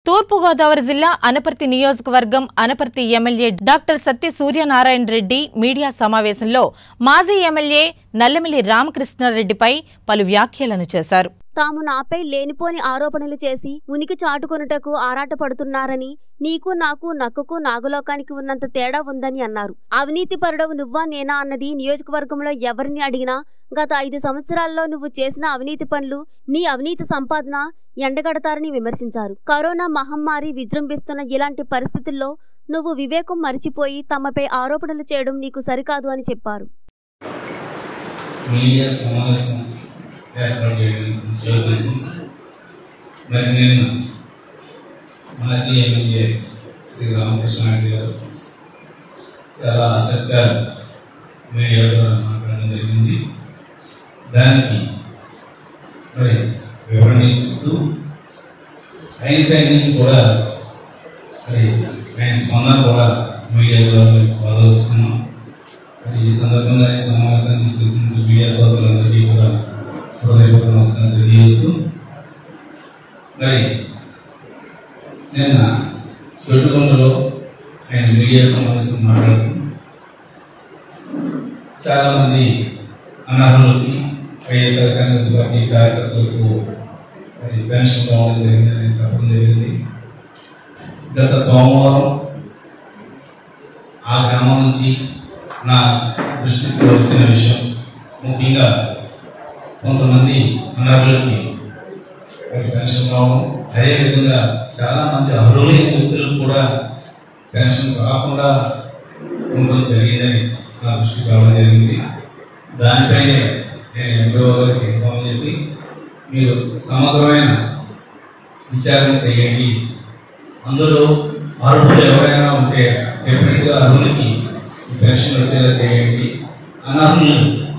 తూర్పుగోదావరి జిల్లా అనపర్తి నియోజకవర్గం Anaparthi MLA doctor Satya Suryanarayana Reddy media సమావేశంలో మాజీ ఎమ్మెల్యే నల్లమిల్లి రామకృష్ణారెడ్డిపై పలు వ్యాఖ్యలను చేశారు తాము నాపై లేనిపోని ఆరోపణలు చేసి ఉనికి చాటుకొనుటకు ఆరాటపడుతున్నారని నీకు నాకు నక్కకు నాగలోకానికి ఉన్నంత తేడా ఉందని అన్నారు అవినీతి పరుడవు నువ్వా నేనా అన్నది నియోజకవర్గంలో ఎవరిని అడిగినా గత ఐదు సంవత్సరాల్లో నువ్వు చేసిన అవినీతి పనులు నీ అవినీతి సంపాదన ఎండగడతారని విమర్శించారు కరోనా మహమ్మారి విజృంభిస్తున్న ఇలాంటి పరిస్థితుల్లో నువ్వు వివేకం మరిచిపోయి తమపై ఆరోపణలు చేయడం నీకు సరికాదు అని చెప్పారు మీడియా సమావేశం ఏర్పాటు చేయడం ఉద్దేశం మరి నేను మాజీ ఎమ్మెల్యే శ్రీ రామకృష్ణారెడ్డి గారు చాలా అసత్యాలు మీడియా ద్వారా మాట్లాడడం జరిగింది దానికి మరి వివరణ ఇస్తూ ఆయన సైడ్ నుంచి కూడా మరి ఆయన స్పందన కూడా మీడియా ద్వారా బాధలుచుకున్నాం మరి ఈ సందర్భంగా ఈ సమావేశాన్ని చూస్తున్న మీడియా సోదరులందరికీ కూడా హృదయపూర్వక నమస్కారం తెలియజేస్తూ మరి నిన్న దొడ్డుకొండలో ఆయన మీడియా సమావేశం మాట్లాడుతూ చాలామంది అనర్హులకి వైఎస్ఆర్ కాంగ్రెస్ పార్టీ కార్యకర్తలకు మరి పెన్షన్ రావడం జరిగిందని చెప్పడం జరిగింది గత సోమవారం ఆ గ్రామం నుంచి నా దృష్టికి వచ్చిన విషయం ముఖ్యంగా కొంతమంది అనర్హులకి మరి పెన్షన్ రావడం అదేవిధంగా చాలామంది అర్హులైన వ్యక్తులకు కూడా పెన్షన్ రాకుండా ఉండడం జరిగిందని నా దృష్టికి రావడం జరిగింది దానిపైనే నేను ఎండో గారికి ఇన్ఫార్మ్ చేసి మీరు సమగ్రమైన విచారణ చేయండి అందులో అర్హులు ఎవరైనా ఉంటే డెఫినెట్గా అర్హులకి ఈ పెన్షన్ వచ్చేలా చేయండి అనర్హులు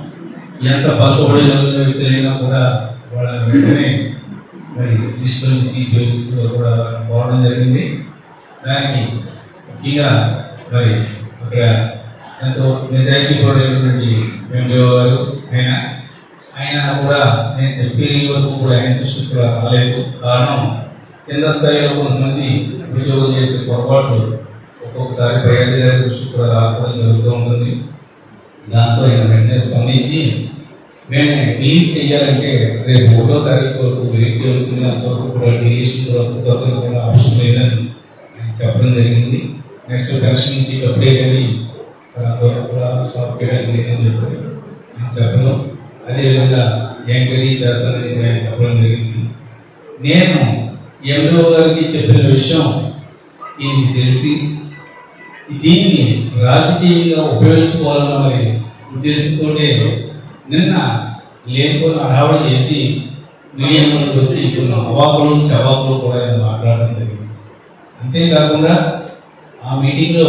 ఎంత బలపడే వ్యక్తులైనా కూడా వాళ్ళ వెంటనే మరి లిస్ట్ నుంచి తీసివేస్తూ కూడా పోవడం జరిగింది దానికి ముఖ్యంగా మరి అక్కడ ఎంతో నిజాయితీ పడేటువంటి ఎండిఓ గారు ఆయన ఆయన కూడా నేను చెప్పే వరకు కూడా ఆయన దృష్టికి కూడా రాలేదు కారణం కింద స్థాయిలో కొంతమంది ఉద్యోగం చేసే పొరపాట్లు ఒక్కొక్కసారి పై అధికారి దృష్టికి కూడా రాకపోవడం జరుగుతూ ఉంటుంది దాంతో ఆయన వెంటనే స్పందించి మేము డిలీట్ చేయాలంటే రేపు ఒకటో తారీఖు వరకు వెయిట్ చేయాల్సింది అంతవరకు కూడా డిలీషన్ కూడా పూర్తవుతుంది కూడా ఆప్షన్ లేదని ఆయన చెప్పడం జరిగింది నెక్స్ట్ పెన్షన్ నుంచి డబ్బులే కానీ అంతవరకు కూడా స్టాప్ చేయడానికి లేదని చెప్పి ఆయన చెప్పడం అదేవిధంగా ఎంక్వైరీ చేస్తానని కూడా ఆయన చెప్పడం జరిగింది నేను ఎండో గారికి చెప్పిన విషయం ఇది తెలిసి దీన్ని రాజకీయంగా ఉపయోగించుకోవాలన్న మరి ఉద్దేశంతో నిన్న లేకపోయిన హడావుడి చేసి మీడియా ముందుకు వచ్చి కొన్ని అవాకులు చవాకులు కూడా ఆయన మాట్లాడడం జరిగింది అంతేకాకుండా ఆ మీటింగ్లో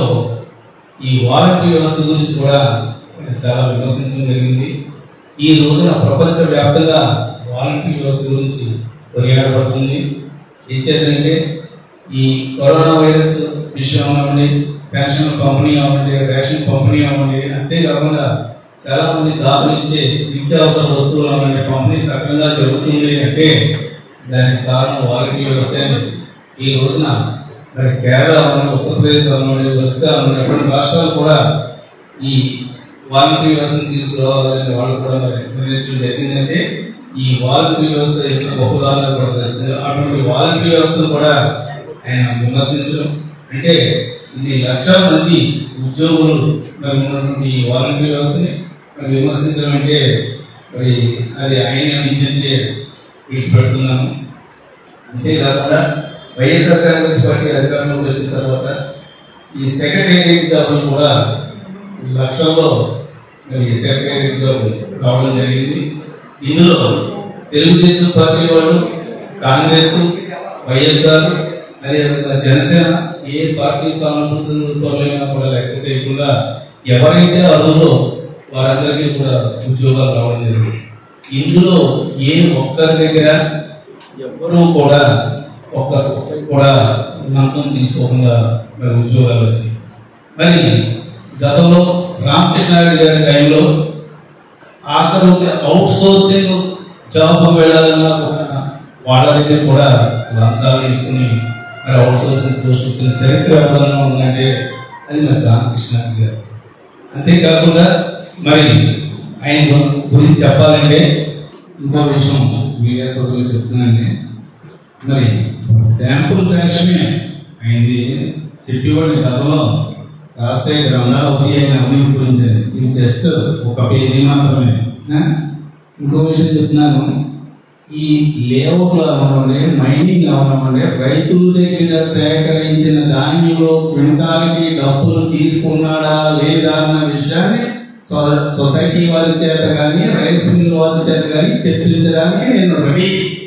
ఈ వారంటీ వ్యవస్థ గురించి కూడా ఆయన చాలా విమర్శించడం జరిగింది ఈ రోజున ప్రపంచ వ్యాప్తంగా వాలంటరీ వ్యవస్థ గురించి కొనియాడబడుతుంది ఇచ్చేదంటే ఈ కరోనా వైరస్ విషయం అవ్వండి పెన్షన్ పంపిణీ అవ్వండి రేషన్ పంపిణీ అవ్వండి అంతేకాకుండా చాలా మంది దాఖలు ఇచ్చే నిత్యావసర వస్తువులు అవ్వండి పంపిణీ సక్రమంగా జరుగుతుంది అంటే దానికి కారణం వాలంటరీ వ్యవస్థ అని ఈ రోజున మరి కేరళ అవ్వండి ఉత్తరప్రదేశ్ అవ్వండి ఒరిస్సా అవ్వండి అటువంటి రాష్ట్రాలు కూడా ఈ వాలంటరీ వ్యవస్థను తీసుకురావాలని వాళ్ళు కూడా మరి నిర్ణయించడం జరిగిందంటే ఈ వాలంటరీ వ్యవస్థ ఎంత గొప్పదారుగా కూడా తెలుస్తుంది అటువంటి వాలంటరీ వ్యవస్థను కూడా ఆయన విమర్శించడం అంటే ఇది లక్షల మంది ఉద్యోగులు మరి ఉన్నటువంటి ఈ వాలంటరీ వ్యవస్థని మరి విమర్శించడం అంటే మరి అది ఆయన విద్యంతే విడిచిపెడుతున్నాను అంతేకాకుండా వైఎస్ఆర్ కాంగ్రెస్ పార్టీ అధికారంలోకి వచ్చిన తర్వాత ఈ సెక్రటేరియట్ జాబులు కూడా లక్షల్లో మరి సెక్రటేరియట్ జాబ్ రావడం జరిగింది ఇందులో తెలుగుదేశం పార్టీ వాళ్ళు కాంగ్రెస్ వైఎస్ఆర్ అదేవిధంగా జనసేన ఏ పార్టీ సానుభూతులైనా కూడా లెక్క చేయకుండా ఎవరైతే అర్హులో వారందరికీ కూడా ఉద్యోగాలు రావడం జరిగింది ఇందులో ఏ ఒక్కరి దగ్గర ఎవ్వరూ కూడా ఒక్క కూడా లంచం తీసుకోకుండా మరి ఉద్యోగాలు వచ్చాయి మరి గతంలో రామకృష్ణారెడ్డి గారి టైంలో ఆఖరికి అవుట్ సోర్సింగ్ జాబ్ వెళ్ళాలన్నా కూడా వాళ్ళ దగ్గర కూడా లంచాలు తీసుకుని మరి అవుట్ సోర్సింగ్ పోస్ట్ వచ్చిన చరిత్ర ఎవరైనా ఉందంటే అది మరి రామకృష్ణ గారు అంతేకాకుండా మరి ఆయన గు- గురించి చెప్పాలంటే ఇంకో విషయం మీడియా సోదరులు చెప్తున్నానండి మరి శాంపుల్ సాక్ష్యమే అయింది చెప్పేవాడిని కథలో రాస్తే గ్రంథాలు అవుతాయి ఆయన అవినీతి గురించి అని. ఇది జస్ట్ ఒక పేజీ మాత్రమే ఆ? ఇంకో విషయం చెప్తున్నాను ఈ లేఅవుట్లు అవనండి మైనింగ్ అవనండి రైతుల దగ్గర సేకరించిన ధాన్యంలో క్వింటాలకి డబ్బులు తీసుకున్నాడా లేదా అన్న విషయాన్ని సొ- సొసైటీ వారి చేత కానీ రైస్ మిల్ వారి చేత కానీ చెప్పించడానికి నేను రెడీ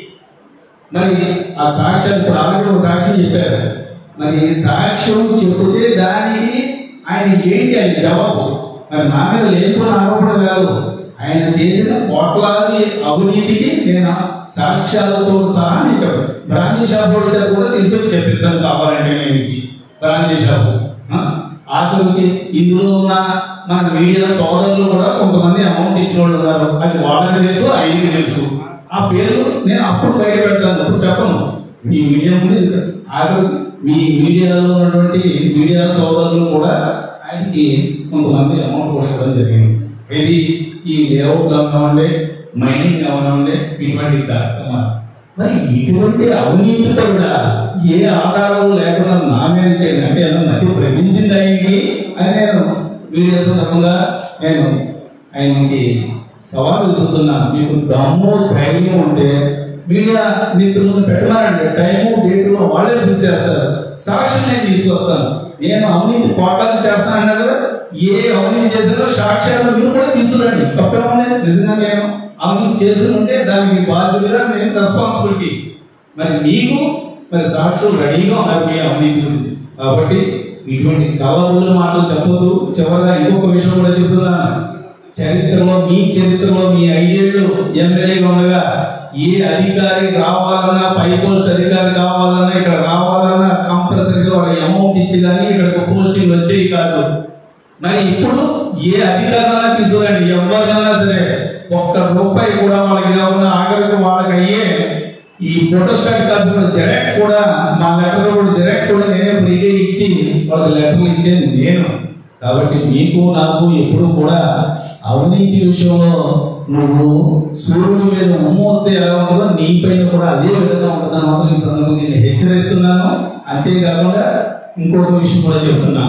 మరి ఆ సాక్ష్యాలు ఇప్పుడు ఆల్రెడీ ఒక సాక్ష్యం చెప్పారు మరి ఈ సాక్ష్యం చెబితే దానికి ఆయన ఏంటి ఆయన జవాబు మరి నా మీద లేకపోయిన ఆరోపణ కాదు ఆయన చేసిన కోట్లాది అవినీతికి నేను సాక్ష్యాలతో సహా నేను చెప్పాను బ్రాందీ షాప్ వాళ్ళ చేత కూడా తీసుకొచ్చి చెప్పిస్తాను కావాలంటే నేను ఇది. బ్రాందీ షాపు ఆ? ఆఖరికి ఇందులో ఉన్న మన మీడియా సోదరులు కూడా కొంతమంది అమౌంట్ ఇచ్చిన వాళ్ళు ఉన్నారు అది వాళ్ళకి తెలుసు ఆయనకి తెలుసు ఆ పేరు నేను అప్పుడు బయట పెడతాను ఇప్పుడు చెప్పను మీ మీడియా ముందు ఇంకా ఆఖరికి మీ మీడియాలో ఉన్నటువంటి మీడియా సోదరులు కూడా ఆయనకి కొంతమంది అమౌంట్ కూడా ఇవ్వడం జరిగింది ఇది ఈ లేఅవుట్ అవనివ్వండి మైనింగ్ అవనివ్వండి ఇటువంటి కార్యక్రమాలు మరి ఇటువంటి అవినీతి కూడా ఏ ఆధారం లేకుండా నా మీద చేయండి అంటే ఏమన్నా మతి భ్రమించింది ఆయనకి అని నేను మీడియా సందర్భంగా నేను ఆయనకి సవాల్ విసురుతున్నాను మీకు దమ్ము ధైర్యం ఉంటే మీడియా మిత్రులను పెట్టమనండి టైము డేటు వాళ్ళే ఫిక్స్ చేస్తారు సాక్ష్యం నేను తీసుకొస్తాను నేను అవినీతి కోటాలు చేస్తాను కదా ఏ అవినీతి చేశారో సాక్ష్యాలు మీరు కూడా తీసుకురండి తప్పేముంది నిజంగా నేను అవినీతి చేసి ఉంటే దానికి బాధ్యులుగా నేను రెస్పాన్సిబిలిటీ మరి మీకు మరి సాక్షులు రెడీగా ఉన్నారు మీ అవినీతి గురించి కాబట్టి ఇటువంటి కలబుల్లి మాటలు చెప్పొద్దు చివరిగా ఇంకొక విషయం కూడా చెప్తున్నాను చరిత్రలో మీ చరిత్రలో మీ ఐదేళ్లు ఎమ్మెల్యేగా ఉండగా ఏ అధికారి రావాలన్నా పై పోస్ట్ అధికారి కావాలన్నా ఇక్కడ రావాలన్నా కంపల్సరీగా వాళ్ళ అమౌంట్ ఇచ్చి కానీ ఇక్కడ పోస్టింగ్ వచ్చేవి కాదు మరి ఇప్పుడు ఏ అధికారాన్ని తీసుకురండి ఎవరినన్నా సరే ఒక్క రూపాయి కూడా వాళ్ళకి కాకుండా ఆఖరికి వాళ్ళకి అయ్యే ఈ ఫోటోస్టాట్ కాకుండా జెరాక్స్ కూడా మా లెటర్ కూడా జెరాక్స్ కూడా నేనే ఫ్రీగా ఇచ్చి వాళ్ళకి లెటర్లు ఇచ్చేది నేను కాబట్టి మీకు నాకు ఎప్పుడు కూడా అవినీతి విషయంలో నువ్వు సూర్యుడి మీద ఉమ్మోస్తే ఎలా ఉంటుందో నీ పైన కూడా అదే విధంగా ఉంటుందని మాత్రం ఈ సందర్భంగా నేను హెచ్చరిస్తున్నాను అంతేకాకుండా ఇంకొక విషయం కూడా చెప్తున్నా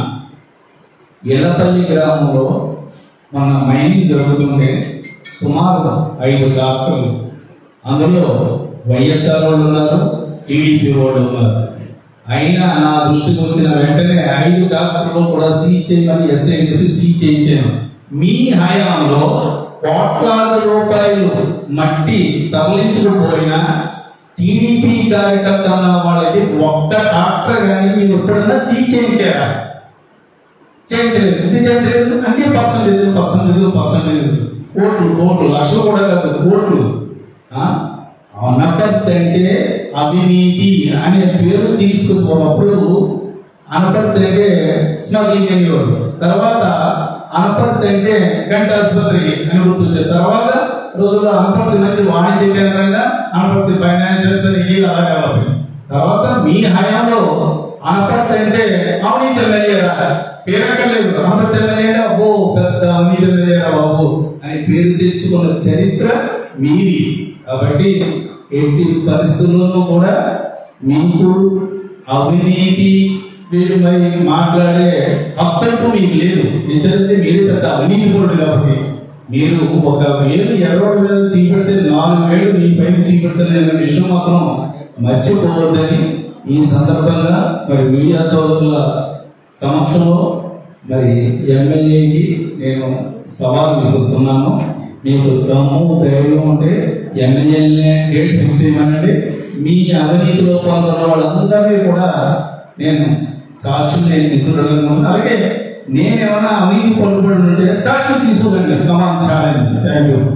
ఎల్లపల్లి గ్రామంలో మన మైనింగ్ జరుగుతుంటే సుమారు ఐదు డాక్టర్లు అందులో వైఎస్ఆర్ వాళ్ళు ఉన్నారు టీడీపీ వాళ్ళు ఉన్నారు అయినా నా దృష్టికి వచ్చిన వెంటనే ఐదు డాక్టర్లు కూడా సీజ్ చేయమని ఎస్ఐ చెప్పి సీజ్ చేయించాను మీ హయాంలో కోట్లాది రూపాయలు మట్టి తరలించుకుపోయినా టీడీపీ కార్యకర్త ఉన్న వాళ్ళకి ఒక్క డాక్టర్ కానీ మీరు ఎప్పుడన్నా సీజ్ చేయించారా చేయించలేదు ఇది చేయించలేదు అన్ని పర్సంటేజ్ పర్సంటేజ్ పర్సంటేజ్ కోట్లు కోట్లు లక్షలు కూడా కాదు కోట్లు ఆ? అనపర్తి అంటే అవినీతి అనే పేరు తీసుకుపోయినప్పుడు అనపర్తి అంటే స్మగ్లింగ్ అనేవాడు తర్వాత అనపర్తి అంటే గంట ఆసుపత్రి అని గుర్తొచ్చారు తర్వాత రోజుల్లో అనపర్తి మంచి వాణిజ్య కేంద్రంగా అనపర్తి ఫైనాన్షియల్స్ అని ఇది అలా డెవలప్ తర్వాత మీ హయాంలో అనపర్తి అంటే అవినీతి ఎమ్మెల్యేరా పేరక్కర్లేదు అనపర్తి ఎమ్మెల్యేరా అబ్బో పెద్ద అవినీతి ఎమ్మెల్యేరా బాబు అని పేరు తెచ్చుకున్న చరిత్ర మీది కాబట్టి ఎట్టి పరిస్థితుల్లోనూ కూడా మీకు అవినీతి వీటిపై మాట్లాడే హక్కు మీకు లేదు ఎందుకంటే మీరు పెద్ద అవినీతి పరుడు కాబట్టి మీరు ఒక వేలు ఎర్రోడి మీద చీపెడితే నాలుగు వేలు మీ పైన చీపెడతలేని విషయం మాత్రం మర్చిపోవద్దని ఈ సందర్భంగా మరి మీడియా సోదరుల సమక్షంలో మరి ఎమ్మెల్యేకి నేను సవాల్ విసురుతున్నాను మీకు దమ్ము ధైర్యం ఉంటే ఎమ్మెల్యేనే డేట్ ఫిక్స్ చేయమనండి మీ అవినీతిలో పాల్గొన్న వాళ్ళందరినీ కూడా నేను సాక్షులు నేను తీసుకురాగలను అలాగే నేనేమన్నా అవినీతి పలుపడి ఉంటే సాక్షులు తీసుకురండి కమాన్ ఛాలెంజ్ థ్యాంక్ యూ